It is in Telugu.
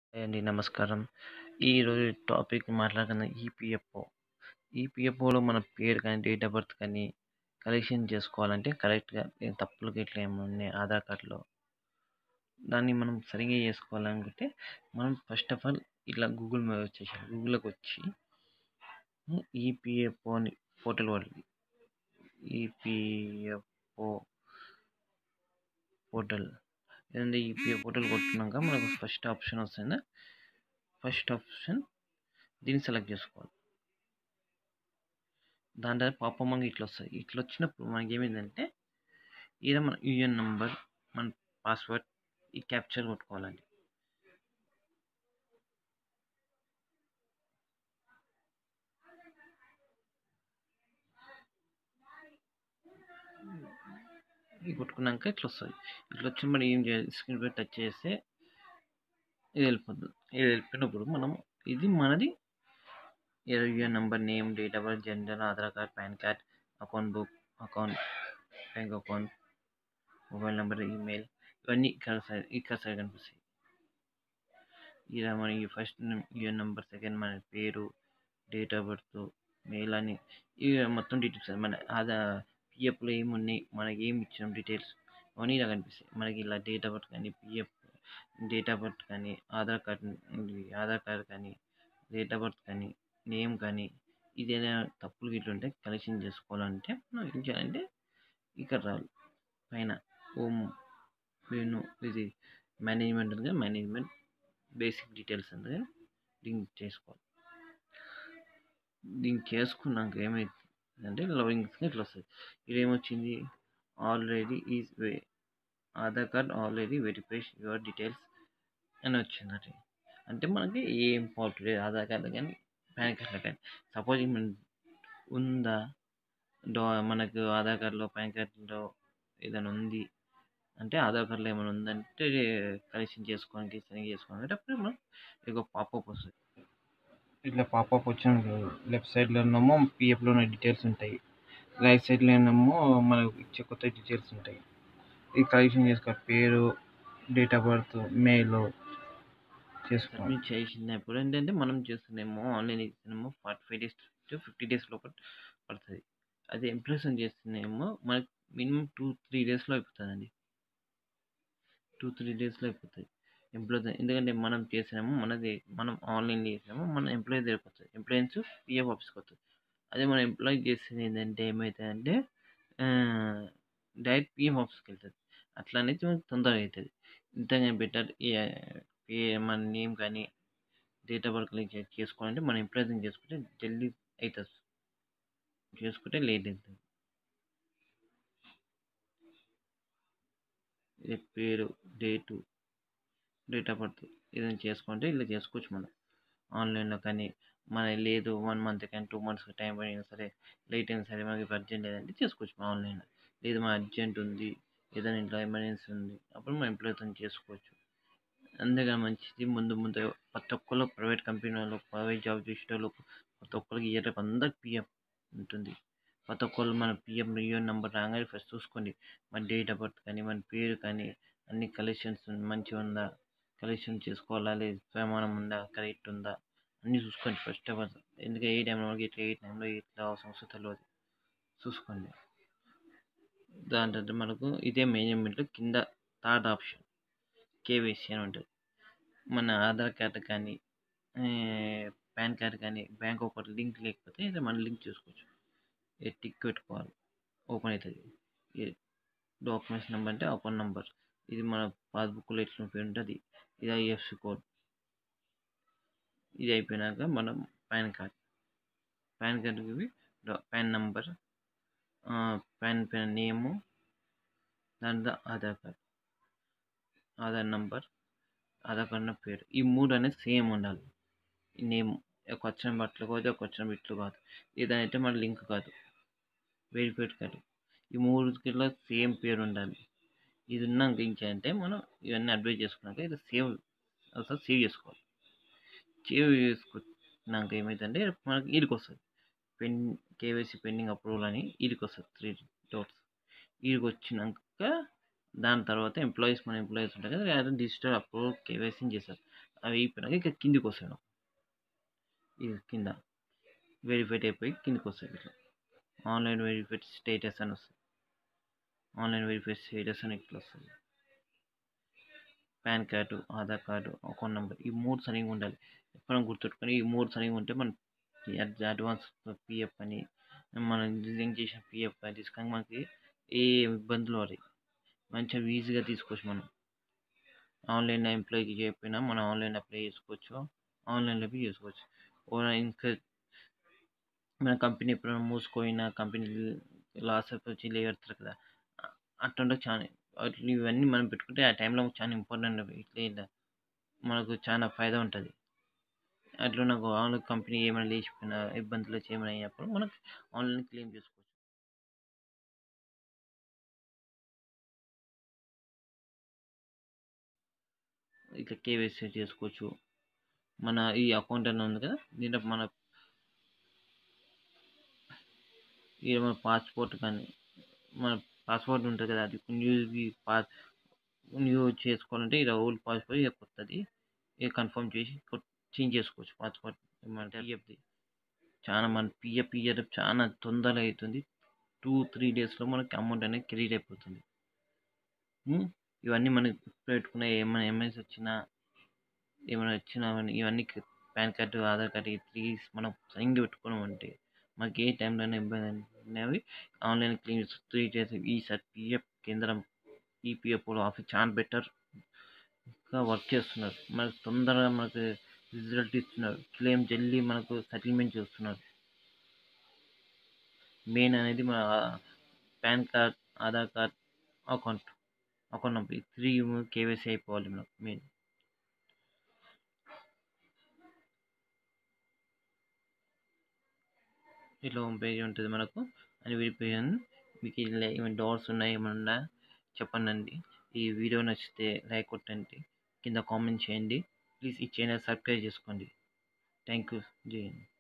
హాయ్ అండి నమస్కారం. ఈరోజు టాపిక్ మాట్లాడుకుందాం ఈపీఎఫ్ఓ. ఈపీఎఫ్ఓలో మన పేరు కానీ, డేట్ ఆఫ్ బర్త్ కానీ కరెక్షన్ చేసుకోవాలంటే కరెక్ట్‌గా ఏం తప్పులు గిట్ల ఏమైనా ఉన్నాయా ఆధార్ కార్డ్‌లో దాన్ని మనం సరిగ్గా చేసుకోవాలనుకుంటే మనం ఫస్ట్ ఆఫ్ ఆల్ ఇట్లా గూగుల్ మీద వచ్చేసేయాలి. గూగుల్‌లోకొచ్చి హ్మ్, ఈపీఎఫ్ఓ అని పోర్టల్ పడతది. EPFO portal. ఏంది ఈపీఎఫ్ పోర్టల్ కొట్టినాక మనకు ఫస్ట్ ఆప్షన్ వస్తుంది. ఫస్ట్ ఆప్షన్ దీన్ని సెలెక్ట్ చేసుకోవాలి. దాని తర్వాత పాపప్ మనకి ఇట్లా వస్తది. ఇట్లా వచ్చినప్పుడు మనకేమైందంటే ఈడ మన యూఎన్ నంబర్, మన పాస్వర్డ్ ఈ క్యాప్చర్ కొట్టుకోవాలండి. ఇవి కొట్టుకున్నాక ఇట్లా వస్తది. ఇట్లా వచ్చిన మనం ఏం చేయాలి స్క్రీన్ పై టచ్ చేస్తే ఇది వెళ్ళిపోతుంది. ఇది వెళ్ళిపోయినప్పుడు మనం ఇది మనది UN number, name, date of birth, gender, Aadhaar card, PAN card, account book, account bank account, mobile number, email ఇవన్నీ ఇక్కడ సైడ్ ఇక్కడ సైడ్ కనిపిస్తాయి. ఈడ మన ఈ ఫస్ట్ యూఎన్ నంబర్, సెకండ్ మన పేరు, డేట్ ఆఫ్ బర్త్, మెయిల్ అని ఇవి మొత్తం డీటెయిల్స్ మన ఆధార్ పీఎఫ్‌లో ఏమున్నాయి, మనకి ఏమి ఇచ్చినాం డీటెయిల్స్ అవన్నీ ఇలా కనిపిస్తాయి. మనకి ఇలా డేట్ ఆఫ్ బర్త్ కానీ, పీఎఫ్ డేట్ ఆఫ్ బర్త్ కానీ, ఆధార్ కార్డ్ ఆధార్ కార్డ్ కానీ, డేట్ ఆఫ్ బర్త్ కానీ, నేమ్ కానీ ఇదేదైనా తప్పులు గిట్ల ఉంటే కరెక్షన్ చేసుకోవాలంటే మనం ఏం చేయాలంటే ఇక్కడ రావాలి. పైన హోమ్ మెనూ ఇది మేనేజ్మెంట్ ఉంది కదా మేనేజ్మెంట్ బేసిక్ డీటెయిల్స్ ఉంది కదా దీన్ని చేసుకోవాలి. దీన్ని చేసుకున్నాక ఏమైతుందంటే లోడింగ్ ఇట్లా వస్తది. ఇక్కడ ఏమొచ్చింది already is way Aadhaar card already verified your details అని వచ్చిందండి. అంటే మనకి ఏం ఫాల్ట్ లేదు ఆధార్ కార్డ్‌లో కానీ, పాన్ కార్డ్‌లో కానీ. సపోజ్ మన ఉందా డో మనకు ఆధార్ కార్డ్‌లో, పాన్ కార్డ్‌లో ఏదైనా ఉంది అంటే ఆధార్ కార్డ్‌లో ఏమైనా ఉందంటే కరెక్షన్ చేసుకోవడానికి సరిగ్గా చేసుకోవాలంటే అప్పుడు మనం ఇగో పాపప్ వస్తది. ఇట్లా పాపప్ వచ్చినప్పుడు లెఫ్ట్ సైడ్‌లోనేమో పీఎఫ్‌లో ఉన్న డీటెయిల్స్ ఉంటాయి. రైట్ సైడ్‌లోనేమో మనకు ఇచ్చే కొత్త డీటెయిల్స్ ఉంటాయి. ఇది కరెక్షన్ చేసుకోవాలి. పేరు, డేట్ ఆఫ్ బర్త్, మెయిల్ చేసుకోవాలి. సబ్మిట్ చేసినప్పుడు ఏంటంటే మనం చేస్తేనేమో ఆన్‌లైన్ చేస్తేనేమో 45 డేస్ టు 50 డేస్ లోపల పడతది. అదే ఎంప్లాయ్స్‌తోని చేస్తేనేమో మనకి మినిమమ్ 2, 3 డేస్‌లో అయిపోతదండి. 2, 3 డేస్‌లో అయిపోతది. ఎంప్లాయ్‌తో ఎందుకంటే మనం చేస్తేనేమో మనది మనం ఆన్‌లైన్ చేస్తేనేమో మన ఎంప్లాయీ దగ్గరికి వస్తది. ఎంప్లాయీ నుంచి పీఎఫ్ ఆఫీస్‌కి వస్తది. అదే మనం ఎంప్లాయీ చేసేది ఏంటంటే ఏమైతదంటే ఆహ్, డైరెక్ట్ పీఎఫ్ ఆఫీస్‌కి వెళ్తది. అట్లా అనేది మనకు తొందరగా అయితది. ఇంతకన్నా బెటర్ ఈ ఏ మన నేమ్ కానీ, డేట్ ఆఫ్ బర్త్ కానీ చెక్ చేసుకోవాలంటే మన ఎంప్లాయ్‌తోని చేసుకుంటే జల్దీ అయితది. చేసుకుంటే లేట్ అయితది. ఈ పేరు, డేటు, డేట్ ఆఫ్ బర్త్ ఏదైనా చేసుకుంటే ఇలా చేసుకోవచ్చు మనం. ఆన్‌లైన్‌లో కానీ మనది లేదు 1 మంత్ కానీ, 2 మంత్స్ టైం పడినా సరే, లేట్ అయినా సరే మనకి అర్జెంట్ లేదంటే చేసుకోవచ్చు మనం ఆన్‌లైన్‌లో. లేదు మన అర్జెంట్ ఉంది, ఏదైనా ఇంట్లో ఎమర్జెన్సీ ఉంది అప్పుడు మన ఎంప్లాయ్‌తోని చేసుకోవచ్చు. అందుకని మంచిది ముందు ముందు ప్రతి ఒక్కళ్ళు ప్రైవేట్ కంపెనీలో ప్రైవేట్ జాబ్ చేసేటోళ్ళు ప్రతి ఒక్కరికి ఇయ్యేటోళ్ళకి అందరికి పీఎఫ్ ఉంటుంది. ప్రతి ఒక్కళ్ళు మన పీఎఫ్ యూఎన్ నంబర్ రాగానే ఫస్ట్ చూసుకోండి. మన డేట్ ఆఫ్ బర్త్ కానీ, మన పేరు కానీ అన్ని కరెక్షన్స్ మంచిగా ఉందా? కరెక్షన్ చేసుకోవాలా? లేదా ప్రమాణం ఉందా? కరెక్ట్ ఉందా? అన్నీ చూసుకోండి ఫస్ట్ ఆఫ్ ఆల్. ఎందుకంటే ఏ టైంలో ఇట్లా ఏ టైంలో ఎట్లా అవసరం వస్తదో తెలవదు. చూసుకోండి. దాని తర్వాత మనకు ఇదే మేనేజ్మెంట్‌లో కింద థర్డ్ ఆప్షన్ కేవైసీ అని ఉంటది. మన ఆధార్ కార్డ్ కానీ, ఆహ్, పాన్ కార్డ్ కానీ, బ్యాంక్ అకౌంట్ లింక్ లేకపోతే ఇది మనం లింక్ చేసుకోవచ్చు. ఈ టిక్ పెట్టుకోవాలి. ఓపెన్ అయితది. ఈ డాక్యుమెంట్స్ నంబర్ అంటే అకౌంట్ నంబర్. ఇది మన పాస్‌బుక్‌లో ఎట్లా ఉంటది. ఇది ఐఎఫ్ఎస్‌సి కోడ్. ఇది అయిపోయినాక మనం పాన్ కార్డ్. పాన్ కార్డ్‌కి పాన్ నంబర్, ఆహ్, పాన్ పైన నేము, దాని తర్వాత ఆధార్ కార్డ్. ఆధార్ నంబర్, ఆధార్ కార్డ్‌లో పేరు. ఈ 3 అనేది సేమ్ ఉండాలి. నేమ్ ఒక అక్షరం అట్లా కాదు, ఒక అక్షరం ఇట్లా కాదు. ఇదైతే మన లింక్ కాదు. వెరిఫైడ్ కాదు. ఈ మూడిటిలో సేమ్ పేరు ఉండాలి. ఇది ఉన్నాక ఇంకేంటే మనం ఇవన్నీ అప్డేట్ చేసుకున్నాక ఇది సేవ్ ఒకసారి సేవ్ చేసుకోవాలి. సేవ్ చేసుకున్నాక ఏమైతుందంటే మనకి ఈడికి వస్తది. పెన్ కేవైసీ పెండింగ్ అప్రూవల్ అని ఈడికి వస్తది 3 డాట్స్. ఈడికి వచ్చినాక దాని తర్వాత ఎంప్లాయీస్ మన ఎంప్లాయీస్ ఉంటారు కదా డిజిటల్ అప్రూవల్ కేవైసీని చేస్తారు. అవి అయిపోయినాక ఇక కిందికి వస్తాను ఇది కింద వెరిఫైడ్ అయిపోయి కిందికి వస్తాయి ఇట్లా ఆన్లైన్ వెరిఫైడ్ స్టేటస్ అని వస్తుంది ఆన్లైన్ వెరిఫైడ్ స్టేటస్ అని ఇట్లా వస్తుంది PAN card Aadhaar card account number ఈ మూడు సరిగ్గా ఉండాలి ఎప్పుడైనా గుర్తుపెట్టుకొని ఈ మూడు సరిగ్గా ఉంటే మనం అడ్వాన్స్ పిఎఫ్ అని మనం లింక్ చేసిన పిఎఫ్ అని తీసుకొని మనకి ఏ ఇబ్బందులు పడవు మంచిగా ఈజీగా తీసుకోవచ్చు మనం ఆన్లైన్ ఎంప్లాయ్కి చెప్పినా మనం ఆన్లైన్ అప్లై చేసుకోవచ్చు ఆన్లైన్లో చేసుకోవచ్చు ఓనా ఇంకా మన కంపెనీ ఎప్పుడైనా మూసుకుపోయినా కంపెనీ లాస్ వచ్చి లేగడతారు కదా అట్లా చాలా అట్లా ఇవన్నీ మనం పెట్టుకుంటే ఆ టైంలో చాలా ఇంపార్టెంట్ ఇట్లా ఇట్లా మనకు చాలా ఫాయిదా ఉంటుంది అట్లా నాకు ఆన్లైన్ కంపెనీ ఏమైనా లేచిపోయినా ఇబ్బందులు వచ్చి ఏమైనా అయినప్పుడు మనకు ఆన్లైన్ క్లెయిమ్ చేసుకోవచ్చు ఇట్లా కేవైసీ చేసుకోవచ్చు మన ఈ అకౌంట్ అని ఉంది కదా దీంట్లో మన ఈ మన పాస్పోర్ట్ కానీ మన పాస్పోర్ట్ ఉంటుంది కదా అది న్యూ పాస్ న్యూ చేసుకోవాలంటే ఇలా ఓల్డ్ పాస్పోర్ట్ ఇక కొత్తది ఇక కన్ఫర్మ్ చేసి చేంజ్ చేసుకోవచ్చు పాస్పోర్ట్ మన పిఎఫ్ది చాలా మన పిఎఫ్ ఇయర్ చాలా తొందరగా అవుతుంది టూ త్రీ డేస్లో మనకి అమౌంట్ అనేది క్రెడిట్ అయిపోతుంది ఇవన్నీ మనకి పెట్టుకున్న ఏమైనా ఎంఎస్ వచ్చినా ఏమైనా వచ్చినా ఇవన్నీ పాన్ కార్డు ఆధార్ కార్డు ఈ త్రీ మనం సైన్గా పెట్టుకున్నామంటే మనకి ఏ టైంలోనే ఇబ్బంది అనేవి ఆన్లైన్ క్లెయిమ్ త్రీ డేస్ ఈ సార్ పిఎఫ్ కేంద్రం ఈపీఎఫ్ఓలో ఆఫీస్ చాలా బెటర్గా వర్క్ చేస్తున్నారు మనకు తొందరగా మనకు రిజల్ట్ ఇస్తున్నారు క్లెయిమ్ జల్దీ మనకు సెటిల్మెంట్ చేస్తున్నారు మెయిన్ అనేది మన PAN card Aadhaar card account account number ఈ త్రీ కేవైసీ అయిపోవాలి మనకు మెయిన్ ఇట్లా హోమ్ పేజ్ ఉంటుంది మనకు అని విడిపోయాను మీకు ఇలా ఏమైనా డౌట్స్ ఉన్నాయి ఏమన్నా చెప్పండి ఈ వీడియో నచ్చితే లైక్ కొట్టండి కింద కామెంట్ చేయండి ప్లీజ్ ఈ ఛానల్ సబ్స్క్రైబ్ చేసుకోండి థ్యాంక్ యూ జై హింద్